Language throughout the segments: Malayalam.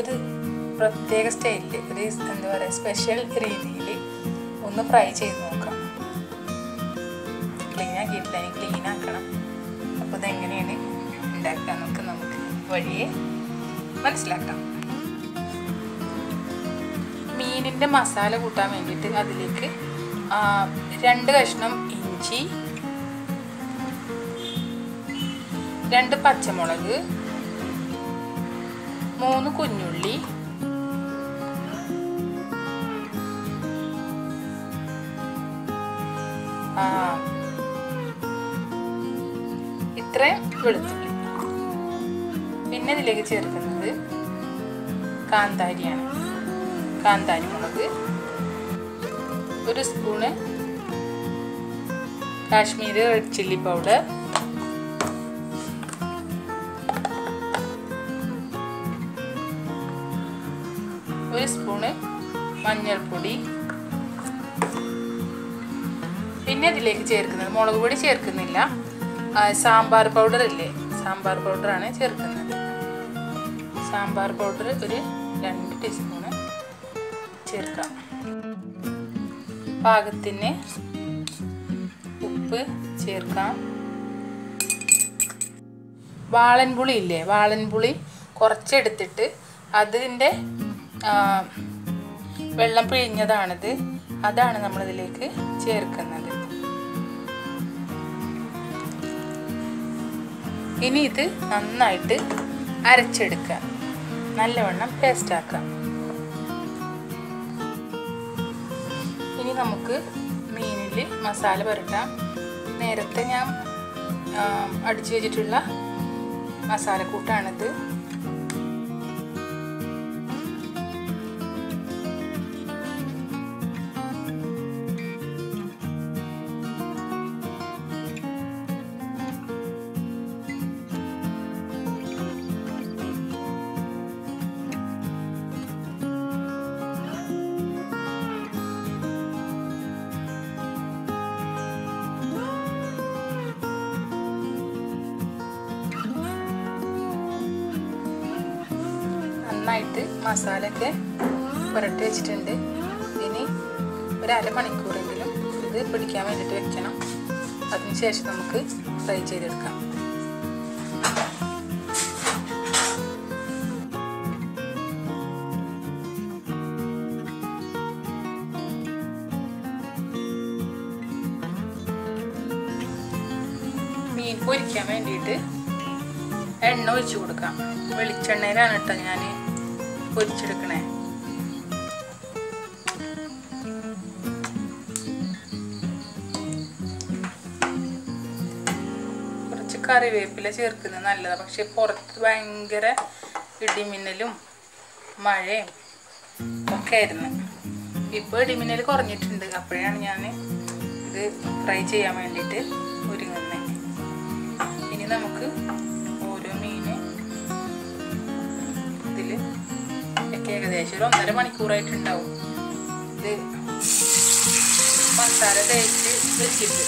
ഒരു പ്രത്യേക സ്റ്റൈലിൽ ഒരു എന്താ പറയുക സ്പെഷ്യൽ രീതിയിൽ ഒന്ന് ഫ്രൈ ചെയ്ത് നോക്കാം ക്ലീൻ ആക്കിയിട്ടില്ല ഇനി ക്ലീൻ ആക്കണം അപ്പോൾ ഇതെങ്ങനെയാണ് ഉണ്ടാക്കുക നമുക്ക് നമുക്ക് വഴിയെ മനസ്സിലാക്കാം മീനിൻ്റെ മസാല കൂട്ടാൻ വേണ്ടിയിട്ട് അതിലേക്ക് ആ, രണ്ട് കഷ്ണം ഇഞ്ചി രണ്ട് പച്ചമുളക് മൂന്ന് കുഞ്ഞുള്ളി ആ, ഇത്രയും വെളുത്തുള്ളി പിന്നെ ഇതിലേക്ക് ചേർക്കുന്നത് കാന്താരിയാണ് കാന്താരി മുളക് ഒരു spoon Kashmiri red chilli powder ഒരു സ്പൂണ് മഞ്ഞൾപ്പൊടി പിന്നെ ഇതിലേക്ക് ചേർക്കുന്നത് മുളക് പൊടി ചേർക്കുന്നില്ല ആ, സാമ്പാർ പൗഡർ ഇല്ലേ സാമ്പാർ പൗഡറാണ് ചേർക്കുന്നത് സാമ്പാർ പൗഡർ ഒരു രണ്ട് ടീസ്പൂണ് ചേർക്കാം പാകത്തിന് ഉപ്പ് ചേർക്കാം വാളൻപുളി ഇല്ലേ വാളൻപുളി കുറച്ചെടുത്തിട്ട് അതിൻ്റെ ആ, വെള്ളം പിഴിഞ്ഞതാണിത് അതാണ് നമ്മളിതിലേക്ക് ചേർക്കുന്നത് ഇനി ഇത് നന്നായിട്ട് അരച്ചെടുക്കുക നല്ലവണ്ണം പേസ്റ്റ് ആക്കാം ഇനി നമുക്ക് മീനിൽ മസാല പുരട്ടാം നേരത്തെ ഞാൻ ആ, അടിച്ചു വെച്ചിട്ടുള്ള മസാലക്കൂട്ടാണിത് നന്നായിട്ട് മസാലയൊക്കെ പുരട്ടി വെച്ചിട്ടുണ്ട് ഇനി ഒരു അരമണിക്കൂറെങ്കിലും ഇത് പിടിക്കാൻ വേണ്ടിയിട്ട് വെക്കണം അതിനുശേഷം നമുക്ക് ഫ്രൈ ചെയ്തെടുക്കാം മീൻ പൊരിക്കാൻ വേണ്ടിയിട്ട് എണ്ണ ഒഴിച്ചു കൊടുക്കാം വെളിച്ചെണ്ണയിലാണ് കേട്ടോ ഞാൻ പൊരിച്ചെടുക്കണേ കുറച്ച് കറിവേപ്പില ചേർക്കുന്നത് നല്ലതാണ് പക്ഷെ പുറത്ത് ഭയങ്കര ഇടിമിന്നലും മഴയും ഒക്കെ ആയിരുന്നു ഇപ്പോൾ ഇടിമിന്നൽ കുറഞ്ഞിട്ടുണ്ട് അപ്പോഴാണ് ഞാൻ ഇത് ഫ്രൈ ചെയ്യാൻ വേണ്ടിയിട്ട് ഒരുങ്ങുന്നത് ഇനി നമുക്ക് ഓരോ മീന് ഇതിൽ ഏകദേശം ഒരു ഒന്നര മണിക്കൂറായിട്ടുണ്ടാവും ഇത് മസാല തേച്ച് വെച്ചിട്ട്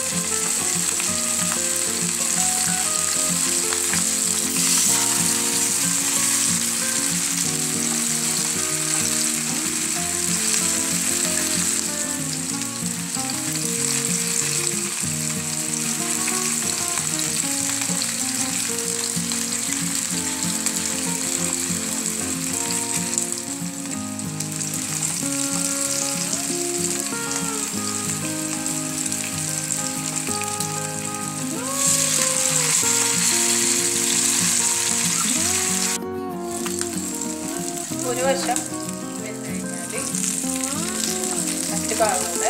ഒരു വശം വെന്ത് കഴിഞ്ഞാൽ മറ്റു ഭാഗങ്ങളെ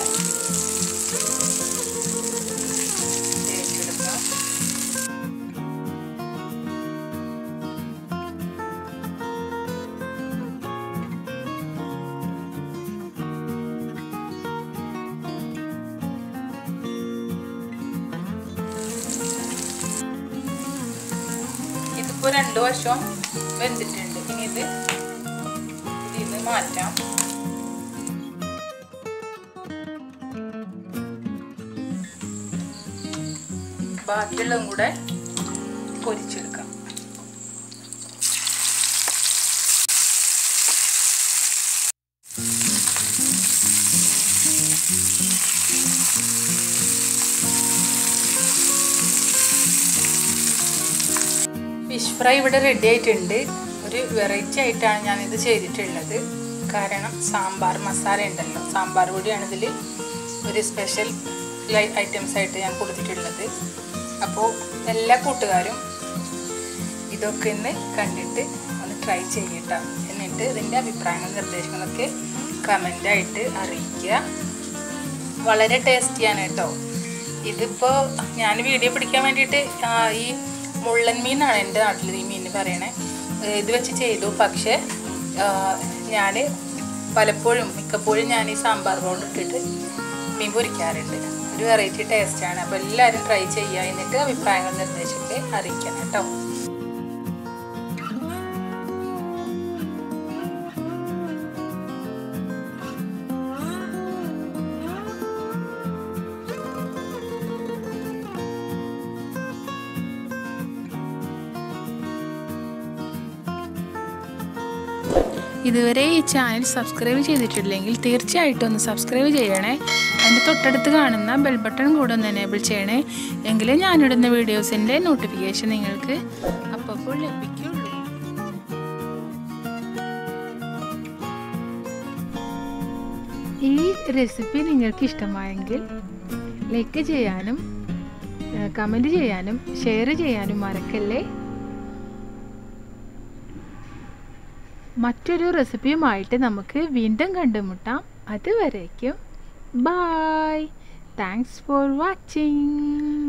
തേച്ചെടുക്കാം ഇതിപ്പോ രണ്ടു വശം വെന്തിട്ടുണ്ട് ഇനി ഇത് ഇതിൽ നിന്ന് മാറ്റാം ബാക്കിയുള്ളതും കൂടെ പൊരിച്ചെടുക്കാം ഫിഷ് ഫ്രൈ ഇവിടെ റെഡി ആയിട്ടുണ്ട് ഒരു വെറൈറ്റി ആയിട്ടാണ് ഞാനിത് ചെയ്തിട്ടുള്ളത് കാരണം സാമ്പാർ മസാല ഉണ്ടല്ലോ സാമ്പാർ പൊടിയാണ് ഇതിൽ ഒരു സ്പെഷ്യൽ ഐറ്റംസ് ആയിട്ട് ഞാൻ കൊടുത്തിട്ടുള്ളത് അപ്പോൾ എല്ലാ കൂട്ടുകാരും ഇതൊക്കെ ഒന്ന് കണ്ടിട്ട് ഒന്ന് ട്രൈ ചെയ്യട്ടോ എന്നിട്ട് ഇതിൻ്റെ അഭിപ്രായങ്ങളും നിർദ്ദേശങ്ങളൊക്കെ കമൻ്റായിട്ട് അറിയിക്കുക വളരെ ടേസ്റ്റിയാണ് കേട്ടോ ഇതിപ്പോൾ ഞാൻ വീഡിയോ പിടിക്കാൻ വേണ്ടിയിട്ട് ആ, ഈ മുള്ളൻ മീനാണ് എൻ്റെ നാട്ടിൽ ഈ മീൻ പറയണേ ഏ, ഇത് വെച്ച് ചെയ്തു പക്ഷേ ഞാൻ പലപ്പോഴും മിക്കപ്പോഴും ഞാൻ ഈ സാമ്പാർ പൗഡർ ഇട്ടിട്ട് മീൻ പൊരിക്കാറുണ്ട് ഒരു വെറൈറ്റി ടേസ്റ്റാണ് അപ്പോൾ എല്ലാവരും ട്രൈ ചെയ്യുക എന്നിട്ട് അഭിപ്രായങ്ങൾ നിർദ്ദേശമൊക്കെ അറിയിക്കണം കേട്ടോ ഇതുവരെ ഈ ചാനൽ സബ്സ്ക്രൈബ് ചെയ്തിട്ടില്ലെങ്കിൽ തീർച്ചയായിട്ടും ഒന്ന് സബ്സ്ക്രൈബ് ചെയ്യണേ അതിൻ്റെ തൊട്ടടുത്ത് കാണുന്ന ബെൽ ബട്ടൺ കൂടെ ഒന്ന് എനേബിൾ ചെയ്യണേ എങ്കിലേ ഞാനിടുന്ന വീഡിയോസിൻ്റെ നോട്ടിഫിക്കേഷൻ നിങ്ങൾക്ക് അപ്പോൾ ലഭിക്കുള്ളൂ ഈ റെസിപ്പി നിങ്ങൾക്ക് ഇഷ്ടമായെങ്കിൽ ലൈക്ക് ചെയ്യാനും കമൻറ്റ് ചെയ്യാനും ഷെയർ ചെയ്യാനും മറക്കല്ലേ മറ്റൊരു റെസിപ്പിയുമായിട്ട് നമുക്ക് വീണ്ടും കണ്ടുമുട്ടാം അതുവരേക്കും ബായ് താങ്ക്സ് ഫോർ വാച്ചിങ്